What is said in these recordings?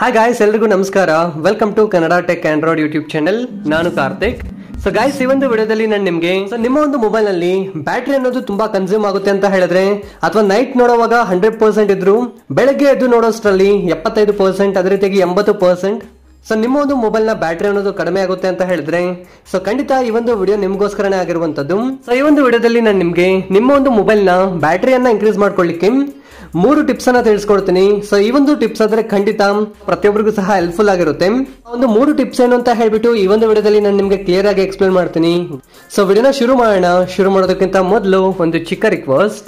hi guys ಎಲ್ರಿಗೂ ನಮಸ್ಕಾರ welcome to Kannada tech android YouTube channel ನಾನು ಕಾರ್ತಿಕ್ ಸೊ ಗಾಯ್ಸ್ ಈ ಒಂದು ವಿಡಿಯೋದಲ್ಲಿ ನಾನು ನಿಮಗೆ ಸೊ ನಿಮ್ಮ ಒಂದು ಮೊಬೈಲ್ ನಲ್ಲಿ ಬ್ಯಾಟ್ರಿ ಅನ್ನೋದು ತುಂಬಾ ಕನ್ಸ್ಯೂಮ್ ಆಗುತ್ತೆ ಅಂತ ಹೇಳಿದ್ರೆ ಅಥವಾ ನೈಟ್ ನೋಡುವಾಗ ಹಂಡ್ರೆಡ್ ಪರ್ಸೆಂಟ್ ಇದ್ರು ಬೆಳಗ್ಗೆ ಎದ್ದು ನೋಡೋಷ್ಟರಲ್ಲಿ ಎಪ್ಪತ್ತೈದು ಪರ್ಸೆಂಟ್ ಅದೇ ರೀತಿಯಾಗಿ ಎಂಬತ್ತು ಪರ್ಸೆಂಟ್ ಸೊ ನಿಮ್ಮ ಒಂದು ಮೊಬೈಲ್ ನ ಬ್ಯಾಟ್ರಿ ಅನ್ನೋದು ಕಡಿಮೆ ಆಗುತ್ತೆ ಅಂತ ಹೇಳಿದ್ರೆ ಸೊ ಖಂಡಿತ ಈ ಒಂದು ವಿಡಿಯೋ ನಿಮ್ಗೋಸ್ಕರನೇ ಆಗಿರುವಂತದ್ದು ಸೊ ಈ ಒಂದು ವಿಡಿಯೋದಲ್ಲಿ ನಾನು ನಿಮ್ಗೆ ನಿಮ್ಮ ಒಂದು ಮೊಬೈಲ್ ನ ಬ್ಯಾಟ್ರಿಯನ್ನ ಇನ್ಕ್ರೀಸ್ ಮಾಡ್ಕೊಳ್ಳಿಕ್ಕೆ ಮೂರು ಟಿಪ್ಸ್ ಅನ್ನ ತಿಳಿಸ್ಕೊಡ್ತೀನಿ ಸೊ ಈ ಒಂದು ಟಿಪ್ಸ್ ಆದ್ರೆ ಖಂಡಿತ ಪ್ರತಿಯೊಬ್ಬರಿಗೂ ಸಹ ಹೆಲ್ಪ್ಫುಲ್ ಆಗಿರುತ್ತೆ ಒಂದು ಮೂರು ಟಿಪ್ಸ್ ಏನು ಅಂತ ಹೇಳ್ಬಿಟ್ಟು ಈ ಒಂದು ವಿಡಿಯೋದಲ್ಲಿ ನಾನು ನಿಮ್ಗೆ ಕ್ಲಿಯರ್ ಆಗಿ ಎಕ್ಸ್ಪ್ಲೇನ್ ಮಾಡ್ತೀನಿ ಸೊ ವಿಡಿಯೋನ ಶುರು ಮಾಡೋಣ ಶುರು ಮಾಡೋದಕ್ಕಿಂತ ಮೊದಲು ಒಂದು ಚಿಕ್ಕ ರಿಕ್ವೆಸ್ಟ್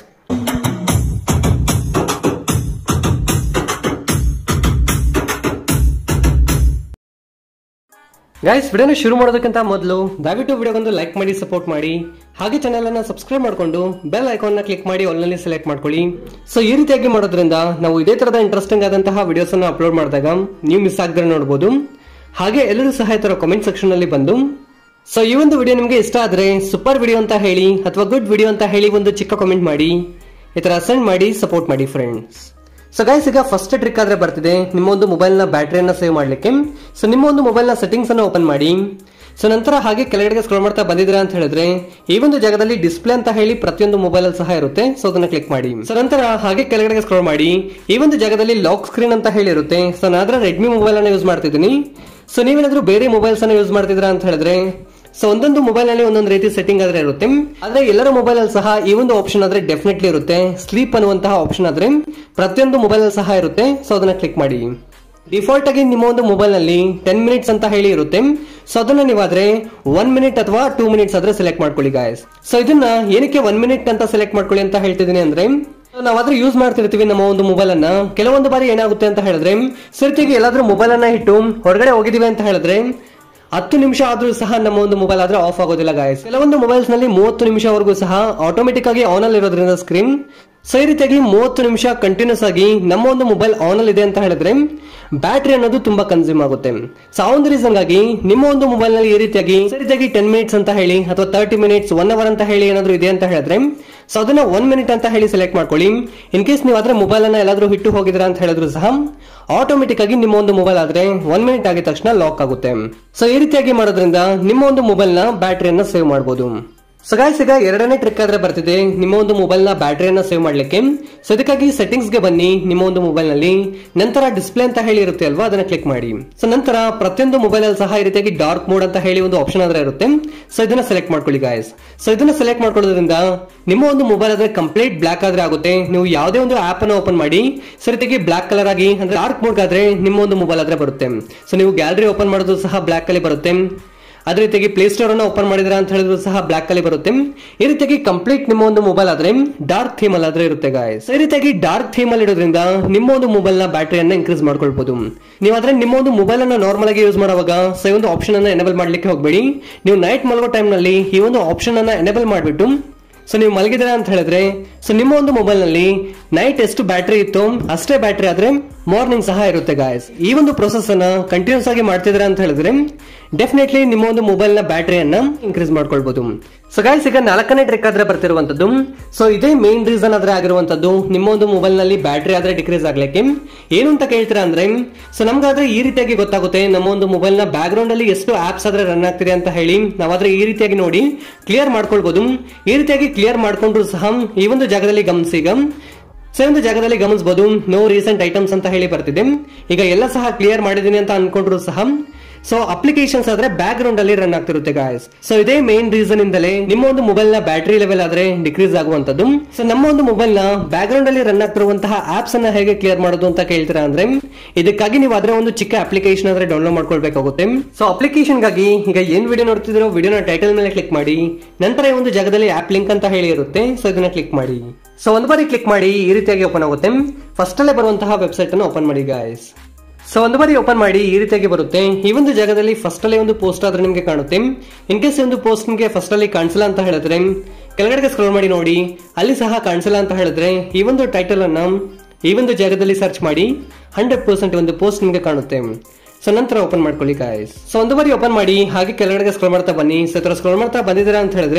ಗೈಸ್ ವಿಡಿಯೋನ ಶುರು ಮಾಡೋದಕ್ಕಿಂತ ಮೊದಲು ದಯವಿಟ್ಟು ವಿಡಿಯೋಗೊಂದು ಲೈಕ್ ಮಾಡಿ ಸಪೋರ್ಟ್ ಮಾಡಿ ಹಾಗೆ ಚಾನೆಲ್ ಅನ್ನ ಸಬ್ಸ್ಕ್ರೈಬ್ ಮಾಡ್ಕೊಂಡು ಬೆಲ್ ಐಕಾನ್ ನ ಕ್ಲಿಕ್ ಮಾಡಿ ಆಲ್ನಲ್ಲಿ ಸೆಲೆಕ್ಟ್ ಮಾಡ್ಕೊಳ್ಳಿ ಸೊ ಈ ರೀತಿಯಾಗಿ ಮಾಡೋದ್ರಿಂದ ನಾವು ಇದೇ ತರದ ಇಂಟ್ರೆಸ್ಟಿಂಗ್ ಆದಂತಹ ವಿಡಿಯೋಸ್ ಅನ್ನ ಅಪ್ಲೋಡ್ ಮಾಡಿದಾಗ ನೀವು ಮಿಸ್ ಆಗದ್ರೆ ನೋಡಬಹುದು ಹಾಗೆ ಎಲ್ಲರೂ ಸಹ ಈ ತರ ಕಾಮೆಂಟ್ ಸೆಕ್ಷನ್ ಅಲ್ಲಿ ಬಂದು ಸೊ ಈ ಒಂದು ವಿಡಿಯೋ ನಿಮಗೆ ಇಷ್ಟ ಆದ್ರೆ ಸೂಪರ್ ವಿಡಿಯೋ ಅಂತ ಹೇಳಿ ಅಥವಾ ಗುಡ್ ವಿಡಿಯೋ ಅಂತ ಹೇಳಿ ಒಂದು ಚಿಕ್ಕ ಕಾಮೆಂಟ್ ಮಾಡಿ ಈ ತರ ಸೆಂಡ್ ಮಾಡಿ ಸಪೋರ್ಟ್ ಮಾಡಿ ಫ್ರೆಂಡ್ಸ್ ಸೊ ಗೈಸ್ ಈಗ ಫಸ್ಟ್ ಟ್ರಿಕ್ ಆದ್ರೆ ಬರ್ತಿದೆ ನಿಮ್ಮ ಒಂದು ಮೊಬೈಲ್ ನ ಬ್ಯಾಟ್ರಿಯನ್ನ ಸೇವ್ ಮಾಡ್ಲಿಕ್ಕೆ ಸೊ ನಿಮ್ಮ ಒಂದು ಮೊಬೈಲ್ ನ ಸೆಟ್ಟಿಂಗ್ಸ್ ಅನ್ನ ಓಪನ್ ಮಾಡಿ ಸೊ ನಂತರ ಹಾಗೆ ಕೆಳಗಡೆಗೆ ಸ್ಕ್ರೋಲ್ ಮಾಡ್ತಾ ಬಂದಿದ್ದೀರಾ ಅಂತ ಹೇಳಿದ್ರೆ ಈ ಒಂದು ಜಾಗದಲ್ಲಿ ಡಿಸ್ಪ್ಲೇ ಅಂತ ಹೇಳಿ ಪ್ರತಿಯೊಂದು ಮೊಬೈಲ್ ಅಲ್ಲಿ ಸಹ ಇರುತ್ತೆ ಸೊ ಅದನ್ನ ಕ್ಲಿಕ್ ಮಾಡಿ ಸೊ ನಂತರ ಹಾಗೆ ಕೆಳಗಡೆಗೆ ಸ್ಕ್ರೋಲ್ ಮಾಡಿ ಈ ಒಂದು ಜಾಗದಲ್ಲಿ ಲಾಕ್ ಸ್ಕ್ರೀನ್ ಅಂತ ಹೇಳಿ ಇರುತ್ತೆ ಸೊ ನಾನು ರೆಡ್ಮಿ ಮೊಬೈಲ್ ಅನ್ನ ಯೂಸ್ ಮಾಡ್ತಿದ್ದೀನಿ ಸೊ ನೀವೇನಾದ್ರೂ ಬೇರೆ ಮೊಬೈಲ್ಸ್ ಅನ್ನ ಯೂಸ್ ಮಾಡ್ತಿದ್ದೀರಾ ಅಂತ ಹೇಳಿದ್ರೆ ಸೊ ಒಂದೊಂದು ಮೊಬೈಲ್ ನಲ್ಲಿ ಒಂದೊಂದು ರೀತಿ ಸೆಟ್ಟಿಂಗ್ ಆದ್ರೆ ಇರುತ್ತೆ ಆದ್ರೆ ಎಲ್ಲರ ಮೊಬೈಲ್ ಅಲ್ಲಿ ಸಹ ಈ ಒಂದು ಆಪ್ಷನ್ ಆದ್ರೆ ಡೆಫಿನೆಟ್ಲಿ ಇರುತ್ತೆ ಸ್ಲೀಪ್ ಅನ್ನುವಂತಹ ಆಪ್ಷನ್ ಆದ್ರೆ ಪ್ರತಿಯೊಂದು ಮೊಬೈಲ್ ಅಲ್ಲಿ ಸಹ ಇರುತ್ತೆ ಸೊ ಅದನ್ನ ಕ್ಲಿಕ್ ಮಾಡಿ ಡಿಫಾಲ್ಟ್ ಆಗಿ ನಿಮ್ಮ ಒಂದು ಮೊಬೈಲ್ ನಲ್ಲಿ ಟೆನ್ ಮಿನಿಟ್ಸ್ ಅಂತ ಹೇಳಿ ಇರುತ್ತೆ ಸೊ ಅದನ್ನ ನೀವಾದ್ರೆ ಒನ್ ಮಿನಿಟ್ ಅಥವಾ ಟೂ ಮಿನಿಟ್ಸ್ ಆದ್ರೆ ಸೆಲೆಕ್ಟ್ ಮಾಡ್ಕೊಳ್ಳಿ ಗಾಯಸ್ ಸೊ ಇದನ್ನ ಏನಕ್ಕೆ ಒನ್ ಮಿನಿಟ್ ಅಂತ ಸೆಲೆಕ್ಟ್ ಮಾಡ್ಕೊಳ್ಳಿ ಅಂತ ಹೇಳ್ತಿದ್ದೀನಿ ಅಂದ್ರೆ ನಾವಾದ್ರೆ ಯೂಸ್ ಮಾಡ್ತಿರ್ತೀವಿ ನಮ್ಮ ಒಂದು ಮೊಬೈಲ್ ಅನ್ನ ಕೆಲವೊಂದು ಬಾರಿ ಏನಾಗುತ್ತೆ ಅಂತ ಹೇಳಿದ್ರೆ ಸರಿತಿಗೆ ಎಲ್ಲಾದ್ರೂ ಮೊಬೈಲ್ ಅನ್ನ ಇಟ್ಟು ಹೊರಗಡೆ ಹೋಗಿದೀವಿ ಅಂತ ಹೇಳಿದ್ರೆ ಹತ್ತು ನಿಮಿಷ ಆದ್ರೂ ಸಹ ನಮ್ಮ ಒಂದು ಮೊಬೈಲ್ ಆದ್ರೆ ಆಫ್ ಆಗೋದಿಲ್ಲ ಗಾಯಸ್ ಕೆಲವೊಂದು ಮೊಬೈಲ್ಸ್ ನಲ್ಲಿ ಮೂವತ್ತು ನಿಮಿಷವರೆಗೂ ಸಹ ಆಟೋಮೆಟಿಕ್ ಆಗಿ ಆನ್ ಅಲ್ಲಿ ಇರೋದ್ರಿಂದ ಸ್ಕ್ರೀನ್ ಸೊ ಈ ರೀತಿಯಾಗಿ ಮೂವತ್ತು ನಿಮಿಷ ಕಂಟಿನ್ಯೂಸ್ ಆಗಿ ನಮ್ಮ ಒಂದು ಮೊಬೈಲ್ ಆನ್ ಅಲ್ಲಿ ಇದೆ ಅಂತ ಹೇಳಿದ್ರೆ ಬ್ಯಾಟ್ರಿ ಅನ್ನೋದು ತುಂಬಾ ಕನ್ಸ್ಯೂಮ್ ಆಗುತ್ತೆ ಸೊ ಆ ಒಂದು ರೀಸನ್ ಗಾಗಿ ನಿಮ್ಮ ಒಂದು ಮೊಬೈಲ್ ನಲ್ಲಿ ಈ ರೀತಿಯಾಗಿ ಈ ರೀತಿಯಾಗಿ ಟೆನ್ ಮಿನಿಟ್ಸ್ ಅಂತ ಹೇಳಿ ಅಥವಾ ತರ್ಟಿ ಮಿನಿಟ್ಸ್ ಒನ್ ಅವರ್ ಅಂತ ಹೇಳಿ ಏನಾದ್ರು ಇದೆ ಅಂತ ಹೇಳಿದ್ರೆ ಸೊ ಅದನ್ನ ಒನ್ ಮಿನಿಟ್ ಅಂತ ಹೇಳಿ ಸೆಲೆಕ್ಟ್ ಮಾಡ್ಕೊಳ್ಳಿ ಇನ್ ಕೇಸ್ ನೀವು ಆದ್ರೆ ಮೊಬೈಲ್ ಅನ್ನ ಎಲ್ಲಾದ್ರೂ ಹಿಟ್ಟು ಹೋಗಿದ್ರ ಅಂತ ಹೇಳಿದ್ರು ಸಹ ಆಟೋಮೆಟಿಕ್ ಆಗಿ ನಿಮ್ಮ ಒಂದು ಮೊಬೈಲ್ ಆದ್ರೆ ಒನ್ ಮಿನಿಟ್ ಆಗಿದ ತಕ್ಷಣ ಲಾಕ್ ಆಗುತ್ತೆ ಸೊ ಈ ರೀತಿಯಾಗಿ ಮಾಡೋದ್ರಿಂದ ನಿಮ್ಮ ಒಂದು ಮೊಬೈಲ್ ನ ಬ್ಯಾಟ್ರಿಯನ್ನ ಸೇವ್ ಮಾಡಬಹುದು ಸೊ ಗಾಯ್ಸ್ ಈಗ ಎರಡನೇ ಟ್ರಿಕ್ ಆದ್ರೆ ಬರ್ತಿದೆ ನಿಮ್ಮ ಒಂದು ಮೊಬೈಲ್ ನ ಬ್ಯಾಟ್ರಿಯನ್ನ ಸೇವ್ ಮಾಡ್ಲಿಕ್ಕೆ ಸೊ ಇದಕ್ಕಾಗಿ ಸೆಟ್ಟಿಂಗ್ಸ್ ಗೆ ಬನ್ನಿ ನಿಮ್ಮ ಒಂದು ಮೊಬೈಲ್ ನಲ್ಲಿ ನಂತರ ಡಿಸ್ಪ್ಲೇ ಅಂತ ಹೇಳಿ ಇರುತ್ತೆ ಅಲ್ವಾ ಅದನ್ನ ಕ್ಲಿಕ್ ಮಾಡಿ ಸೊ ನಂತರ ಪ್ರತಿಯೊಂದು ಮೊಬೈಲ್ ಅಲ್ಲಿ ಸಹ ಈ ರೀತಿಯಾಗಿ ಡಾರ್ಕ್ ಮೋಡ್ ಅಂತ ಹೇಳಿ ಒಂದು ಆಪ್ಷನ್ ಆದ್ರೆ ಇರುತ್ತೆ ಸೊ ಇದನ್ನ ಸೆಲೆಕ್ಟ್ ಮಾಡ್ಕೊಳ್ಳಿ ಗಾಯ್ಸ್ ಸೊ ಇದನ್ನ ಸೆಲೆಕ್ಟ್ ಮಾಡ್ಕೊಳ್ಳೋದ್ರಿಂದ ನಿಮ್ಮ ಒಂದು ಮೊಬೈಲ್ ಆದ್ರೆ ಕಂಪ್ಲೀಟ್ ಬ್ಲಾಕ್ ಆದ್ರೆ ಆಗುತ್ತೆ ನೀವು ಯಾವುದೇ ಒಂದು ಆಪ್ ಅನ್ನ ಓಪನ್ ಮಾಡಿ ಸೊ ರೀತಿಯಾಗಿ ಬ್ಲಾಕ್ ಕಲರ್ ಆಗಿ ಅಂದ್ರೆ ಡಾರ್ಕ್ ಮೋಡ್ ಆದ್ರೆ ನಿಮ್ಮ ಒಂದು ಮೊಬೈಲ್ ಆದ್ರೆ ಬರುತ್ತೆ ಸೊ ನೀವು ಗ್ಯಾಲರಿ ಓಪನ್ ಮಾಡೋದು ಸಹ ಬ್ಲಾಕ್ ಅಲ್ಲಿ ಬರುತ್ತೆ ಅದೇ ರೀತಿಯಾಗಿ ಪ್ಲೇ ಸ್ಟೋರ್ ಅನ್ನ ಓಪನ್ ಮಾಡಿದ್ರ ಅಂತ ಹೇಳಿದ್ರು ಸಹ ಬ್ಲಾಕ್ ಅಲ್ಲಿ ಬರುತ್ತೆ ಈ ರೀತಿಯಾಗಿ ಕಂಪ್ಲೀಟ್ ನಿಮ್ಮ ಒಂದು ಮೊಬೈಲ್ ಆದ್ರೆ ಡಾರ್ಕ್ ಥೀಮ್ ಅಲ್ಲಿ ಆದ್ರೆ ಇರುತ್ತೆ ಗಾಯಸ್ ಈ ರೀತಿಯಾಗಿ ಡಾರ್ಕ್ ಥೀಮ್ ಅಲ್ಲಿ ಇರೋದ್ರಿಂದ ನಿಮ್ಮ ಒಂದು ಮೊಬೈಲ್ ನ ಬ್ಯಾಟರಿಯನ್ನ ಇನ್ಕ್ರೀಸ್ ಮಾಡ್ಕೊಳ್ಬಹುದು ನೀವಾದ್ರೆ ನಿಮ್ಮ ಒಂದು ಮೊಬೈಲ್ ಅನ್ನ ನಾರ್ಮಲ್ ಆಗಿ ಯೂಸ್ ಮಾಡುವಾಗ ಸೊ ಈ ಒಂದು ಆಪ್ಷನ್ ಅನ್ನ ಎನೇಬಲ್ ಮಾಡ್ಲಿಕ್ಕೆ ಹೋಗಬೇಡಿ ನೀವು ನೈಟ್ ಮಲಗೋ ಟೈಮ್ ನಲ್ಲಿ ಈ ಒಂದು ಆಪ್ಷನ್ ಅನ್ನ ಎನೇಬಲ್ ಮಾಡಿಬಿಟ್ಟು ಸೊ ನೀವು ಮಲಗಿದ್ರೆ ಅಂತ ಹೇಳಿದ್ರೆ ಸೊ ನಿಮ್ಮ ಒಂದು ಮೊಬೈಲ್ ನಲ್ಲಿ ನೈಟ್ ಎಷ್ಟು ಬ್ಯಾಟ್ರಿ ಇತ್ತು ಅಷ್ಟೇ ಬ್ಯಾಟ್ರಿ ಆದ್ರೆ ಮಾರ್ನಿಂಗ್ ಸಹ ಇರುತ್ತೆ ಗಾಯಸ್ ಈ ಒಂದು ಪ್ರೊಸೆಸ್ ಅನ್ನ ಕಂಟಿನ್ಯೂಸ್ ಆಗಿ ಮಾಡ್ತಿದ್ರೆ ಅಂತ ಹೇಳಿದ್ರೆ ಡೆಫಿನೆಟ್ಲಿ ನಿಮ್ಮ ಒಂದು ಮೊಬೈಲ್ ನ ಬ್ಯಾಟ್ರಿಯನ್ನ ಇನ್ಕ್ರೀಸ್ ಮಾಡ್ಕೊಳ್ಬಹುದು ಸೊ ಗಾಯ್ಸ್ ಈಗ ನಾಲ್ಕನೇ ಟ್ರಿಕ್ ಆದ್ರೆ ಬರ್ತಿರುವಂತದ್ದು ಸೊ ಇದೇ ಮೇನ್ ರೀಸನ್ ಆದ್ರೆ ಆಗಿರುವಂತದ್ದು ನಿಮ್ಮ ಒಂದು ಮೊಬೈಲ್ ನಲ್ಲಿ ಬ್ಯಾಟ್ರಿ ಆದ್ರೆ ಡಿಕ್ರೀಸ್ ಆಗ್ಲಿಕ್ಕೆ ಏನು ಅಂತ ಕೇಳ್ತೀರಾ ಅಂದ್ರೆ ಸೊ ನಮ್ಗಾದ್ರೆ ಈ ರೀತಿಯಾಗಿ ಗೊತ್ತಾಗುತ್ತೆ ನಮ್ಮ ಒಂದು ಮೊಬೈಲ್ ನ ಬ್ಯಾಕ್ ಗ್ರೌಂಡ್ ಅಲ್ಲಿ ಎಷ್ಟು ಆಪ್ಸ್ ಆದ್ರೆ ರನ್ ಆಗ್ತಿದೆ ಅಂತ ಹೇಳಿ ನಾವಾದ್ರೆ ಈ ರೀತಿಯಾಗಿ ನೋಡಿ ಕ್ಲಿಯರ್ ಮಾಡ್ಕೊಳ್ಬಹುದು ಈ ರೀತಿಯಾಗಿ ಕ್ಲಿಯರ್ ಮಾಡ್ಕೊಂಡ್ರು ಸಹ ಈ ಒಂದು ಜಾಗದಲ್ಲಿ ಗಮನಿಸಿ ಈಗ ಸೊ ಒಂದು ಜಾಗದಲ್ಲಿ ಗಮನಿಸಬಹುದು ನೋ ರೀಸೆಂಟ್ ಐಟಮ್ಸ್ ಅಂತ ಹೇಳಿ ಬರ್ತಿದೆ ಈಗ ಎಲ್ಲ ಸಹ ಕ್ಲಿಯರ್ ಮಾಡಿದೀನಿ ಅಂತ ಅನ್ಕೊಂಡ್ರು ಸಹ ಸೊ ಅಪ್ಲಿಕೇಶನ್ಸ್ ಆದ್ರೆ ಬ್ಯಾಕ್ ಗ್ರೌಂಡ್ ಅಲ್ಲಿ ರನ್ ಆಗ್ತಿರುತ್ತೆ ಗಾಯಸ್ ಸೊ ಇದೇ ಮೇನ್ ರೀಸನ್ ಇಂದಲೇ ನಿಮ್ಮ ಒಂದು ಮೊಬೈಲ್ ನ ಬ್ಯಾಟರಿ ಲೆವೆಲ್ ಆದ್ರೆ ಡಿಕ್ರೀಸ್ ಆಗುವಂತದ್ದು ಸೊ ನಮ್ಮ ಒಂದು ಮೊಬೈಲ್ ನ ಬ್ಯಾಕ್ ಗ್ರೌಂಡ್ ಅಲ್ಲಿ ರನ್ ಆಗ್ತಿರುವಂತಹ ಆಪ್ಸ್ ಅನ್ನ ಹೇಗೆ ಕ್ಲಿಯರ್ ಮಾಡೋದು ಅಂತ ಕೇಳ್ತೀರಾ ಅಂದ್ರೆ ಇದಕ್ಕಾಗಿ ನೀವು ಆದ್ರೆ ಒಂದು ಚಿಕ್ಕ ಅಪ್ಲಿಕೇಶನ್ ಆದ್ರೆ ಡೌನ್ಲೋಡ್ ಮಾಡ್ಕೊಳ್ಬೇಕಾಗುತ್ತೆ ಸೊ ಅಪ್ಲಿಕೇಶನ್ ಗಾಗಿ ಈಗ ಏನ್ ವಿಡಿಯೋ ನೋಡ್ತಿದ್ರೋ ವಿಡಿಯೋನ ಟೈಟಲ್ ಮೇಲೆ ಕ್ಲಿಕ್ ಮಾಡಿ ನಂತರ ಈ ಒಂದು ಜಾಗದಲ್ಲಿ ಆಪ್ ಲಿಂಕ್ ಅಂತ ಹೇಳಿ ಇರುತ್ತೆ ಸೊ ಇದನ್ನ ಕ್ಲಿಕ್ ಮಾಡಿ ಸೊ ಒಂದು ಬಾರಿ ಕ್ಲಿಕ್ ಮಾಡಿ ಈ ರೀತಿಯಾಗಿ ಓಪನ್ ಆಗುತ್ತೆ ಫಸ್ಟ್ ಅಲ್ಲೇ ಬರುವಂತಹ ವೆಬ್ಸೈಟ್ ಅನ್ನು ಓಪನ್ ಮಾಡಿ ಗಾಯ್ಸ್ ಸೊ ಒಂದು ಬಾರಿ ಓಪನ್ ಮಾಡಿ ಈ ರೀತಿಯಾಗಿ ಬರುತ್ತೆ ಈ ಒಂದು ಜಾಗದಲ್ಲಿ ಫಸ್ಟ್ ಅಲ್ಲೇ ಒಂದು ಪೋಸ್ಟ್ ಆದ್ರೆ ನಿಮಗೆ ಕಾಣುತ್ತೆ ಇನ್ ಕೇಸ್ ಒಂದು ಪೋಸ್ಟ್ ನಿಮಗೆ ಫಸ್ಟ್ ಅಲ್ಲಿ ಕಾಣಿಸಲ್ಲ ಅಂತ ಹೇಳಿದ್ರೆ ಕೆಳಗಡೆಗೆ ಸ್ಕ್ರೋಲ್ ಮಾಡಿ ನೋಡಿ ಅಲ್ಲಿ ಸಹ ಕಾಣಿಸಲ್ಲ ಅಂತ ಹೇಳಿದ್ರೆ ಈ ಒಂದು ಟೈಟಲ್ ಅನ್ನ ಈ ಒಂದು ಜಾಗದಲ್ಲಿ ಸರ್ಚ್ ಮಾಡಿ ಹಂಡ್ರೆಡ್ ಪರ್ಸೆಂಟ್ ಒಂದು ಪೋಸ್ಟ್ ನಿಮಗೆ ಕಾಣುತ್ತೆ ಸೊ ನಂತರ ಓಪನ್ ಮಾಡ್ಕೊಳ್ಳಿ ಗಾಯ್ಸ್ ಸೊ ಒಂದು ಬಾರಿ ಓಪನ್ ಮಾಡಿ ಹಾಗೆ ಕೆಳಗಡೆಗೆ ಸ್ಕ್ರೋಲ್ ಮಾಡ್ತಾ ಬನ್ನಿ ಸೊ ತರ ಸ್ಕ್ರೋಲ್ ಮಾಡ್ತಾ ಬಂದಿದ್ದೀರಾ ಅಂತ ಹೇಳಿದ್ರೆ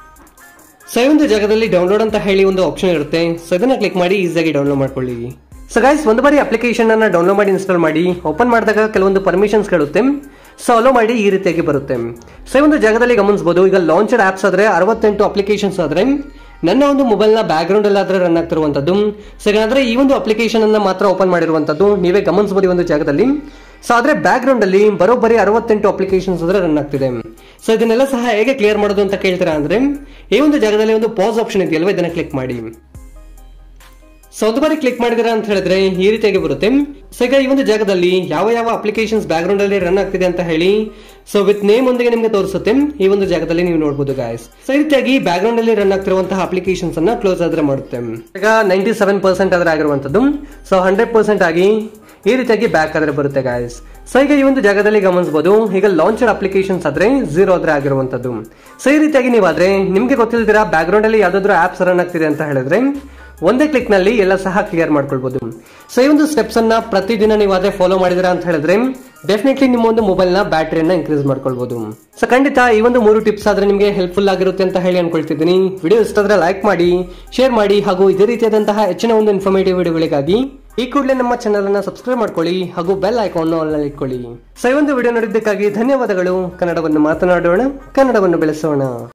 ಸೊ ಈ ಒಂದು ಜಾಗದಲ್ಲಿ ಡೌನ್ಲೋಡ್ ಅಂತ ಹೇಳಿ ಒಂದು ಆಪ್ಷನ್ ಇರುತ್ತೆ ಸೊ ಇದನ್ನ ಕ್ಲಿಕ್ ಮಾಡಿ ಈಸಿಯಾಗಿ ಡೌನ್ಲೋಡ್ ಮಾಡ್ಕೊಳ್ಳಿ ಸೊ ಗೈಸ್ ಒಂದು ಬಾರಿ ಅಪ್ಲಿಕೇಶನ್ ಅನ್ನ ಡೌನ್ಲೋಡ್ ಮಾಡಿ ಇನ್ಸ್ಟಾಲ್ ಮಾಡಿ ಓಪನ್ ಮಾಡಿದಾಗ ಕೆಲವೊಂದು ಪರ್ಮಿಷನ್ಸ್ ಕೇಳುತ್ತೆ ಸೊ ಅಲೋ ಮಾಡಿ ಈ ರೀತಿಯಾಗಿ ಬರುತ್ತೆ ಸೊ ಈ ಒಂದು ಜಾಗದಲ್ಲಿ ಗಮನಿಸಬಹುದು ಈಗ ಲಾಂಚೆಡ್ ಆಪ್ಸ್ ಆದ್ರೆ ಅರವತ್ತೆಂಟು ಅಪ್ಲಿಕೇಶನ್ಸ್ ಆದ್ರೆ ನನ್ನ ಒಂದು ಮೊಬೈಲ್ ನ ಬ್ಯಾಕ್ ಗ್ರೌಂಡ್ ಅಲ್ಲಾದ್ರೆ ರನ್ ಆಗ್ತಿರುವಂತದ್ದು ಸೊ ಹಾಗಾದ್ರೆ ಈ ಒಂದು ಅಪ್ಲಿಕೇಶನ್ ಅನ್ನ ಮಾತ್ರ ಓಪನ್ ಮಾಡಿರುವಂತದ್ದು ನೀವೇ ಗಮನಿಸಬಹುದು ಈ ಒಂದು ಜಾಗದಲ್ಲಿ ಸೊ ಆದ್ರೆ ಬ್ಯಾಕ್ ಗ್ರೌಂಡ್ ಅಲ್ಲಿ ಬರೋಬ್ಬರಿ ಅರವತ್ತೆಂಟು ಅಪ್ಲಿಕೇಶನ್ಸ್ ಆದ್ರೆ ರನ್ ಆಗ್ತಿದೆ ಸೊ ಇದನ್ನೆಲ್ಲ ಸಹ ಹೇಗೆ ಕ್ಲಿಯರ್ ಮಾಡೋದು ಅಂತ ಕೇಳ್ತೀರಾ ಅಂದ್ರೆ ಈ ಒಂದು ಜಾಗದಲ್ಲಿ ಒಂದು ಪಾಸ್ ಆಪ್ಷನ್ ಇದೆಯಲ್ವಾ ಇದನ್ನ ಕ್ಲಿಕ್ ಮಾಡಿ ಸೊ ಒಂದು ಬಾರಿ ಕ್ಲಿಕ್ ಮಾಡಿದಿರಾ ಅಂತ ಹೇಳಿದ್ರೆ ಈ ರೀತಿಯಾಗಿ ಬರುತ್ತೆ ಸೊ ಈಗ ಈ ಒಂದು ಜಾಗದಲ್ಲಿ ಯಾವ ಯಾವ ಅಪ್ಲಿಕೇಶನ್ಸ್ ಬ್ಯಾಕ್ ಗ್ರೌಂಡ್ ಅಲ್ಲಿ ರನ್ ಆಗ್ತಿದೆ ಅಂತ ಹೇಳಿ ಸೊ ವಿತ್ ನೇಮ್ ಒಂದಿಗೆ ನಿಮಗೆ ತೋರಿಸುತ್ತೆ ಈ ಒಂದು ಜಾಗದಲ್ಲಿ ನೀವು ನೋಡಬಹುದು ಗಾಯಸ್ ಸೊ ಈ ರೀತಿಯಾಗಿ ಬ್ಯಾಕ್ ಗ್ರೌಂಡ್ ಅಲ್ಲಿ ರನ್ ಆಗ್ತಿರುವಂತಹ ಅಪ್ಲಿಕೇಶನ್ಸ್ ಅನ್ನ ಕ್ಲೋಸ್ ಆದ್ರೆ ಮಾಡುತ್ತೆ ಈಗ ನೈಂಟಿ ಸೆವೆನ್ ಪರ್ಸೆಂಟ್ ಆದ್ರೆ ಆಗಿರುವಂತದ್ದು ಸೊ ಹಂಡ್ರೆಡ್ ಪರ್ಸೆಂಟ್ ಆಗಿ ಈ ರೀತಿಯಾಗಿ ಬ್ಯಾಕ್ ಆದ್ರೆ ಬರುತ್ತೆ ಗಾಯಸ್ ಸೊ ಈಗ ಈ ಒಂದು ಜಾಗದಲ್ಲಿ ಗಮನಿಸಬಹುದು ಈಗ ಲಾಂಚರ್ ಅಪ್ಲಿಕೇಶನ್ಸ್ ಆದ್ರೆ ಝೀರೋ ಆದ್ರೆ ಆಗಿರುವಂತದ್ದು ಸೊ ಈ ರೀತಿಯಾಗಿ ನೀವಾದ್ರೆ ನಿಮ್ಗೆ ಗೊತ್ತಿಲ್ದಿರಾ ಬ್ಯಾಕ್ ಗ್ರೌಂಡ್ ಅಲ್ಲಿ ಯಾವ್ದಾದ್ರು ಆಪ್ಸ್ ರನ್ ಆಗ್ತಿದೆ ಅಂತ ಹೇಳಿದ್ರೆ ಒಂದೇ ಕ್ಲಿಕ್ ನಲ್ಲಿ ಎಲ್ಲ ಸಹ ಕ್ಲಿಯರ್ ಮಾಡ್ಕೊಳ್ಬಹುದು ಸೊ ಈ ಒಂದು ಸ್ಟೆಪ್ಸ್ ಅನ್ನ ಪ್ರತಿದಿನ ನೀವು ಅದೇ ಫಾಲೋ ಮಾಡಿದಿರಾ ಅಂತ ಹೇಳಿದ್ರೆ ಡೆಫಿನೆಟ್ಲಿ ನಿಮ್ಮ ಒಂದು ಮೊಬೈಲ್ ನ ಬ್ಯಾಟರಿಯನ್ನ ಇನ್ಕ್ರೀಸ್ ಮಾಡ್ಕೊಳ್ಬಹುದು ಸೊ ಖಂಡಿತ ಈ ಒಂದು ಮೂರು ಟಿಪ್ಸ್ ಆದ್ರೆ ನಿಮಗೆ ಹೆಲ್ಪ್ಫುಲ್ ಆಗಿರುತ್ತೆ ಅಂತ ಹೇಳಿ ಅನ್ಕೊಳ್ತಿದ್ದೀನಿ ವಿಡಿಯೋ ಇಷ್ಟ ಆದ್ರೆ ಲೈಕ್ ಮಾಡಿ ಶೇರ್ ಮಾಡಿ ಹಾಗೂ ಇದೇ ರೀತಿಯಾದಂತಹ ಹೆಚ್ಚಿನ ಒಂದು ಇನ್ಫಾರ್ಮೇಟಿವ್ ವಿಡಿಯೋಗಳಿಗಾಗಿ ಈ ಕೂಡಲೇ ನಮ್ಮ ಚಾನಲ್ ಅನ್ನ ಸಬ್ಸ್ಕ್ರೈಬ್ ಮಾಡ್ಕೊಳ್ಳಿ ಹಾಗೂ ಬೆಲ್ ಐಕಾನ್ ಆಲ್ ನಲ್ಲಿ ಇಟ್ಕೊಳ್ಳಿ ಸೊ ಈ ಒಂದು ವಿಡಿಯೋ ನೋಡಿದ್ದಕ್ಕಾಗಿ ಧನ್ಯವಾದಗಳು ಕನ್ನಡವನ್ನು ಮಾತನಾಡೋಣ ಕನ್ನಡವನ್ನು ಬೆಳೆಸೋಣ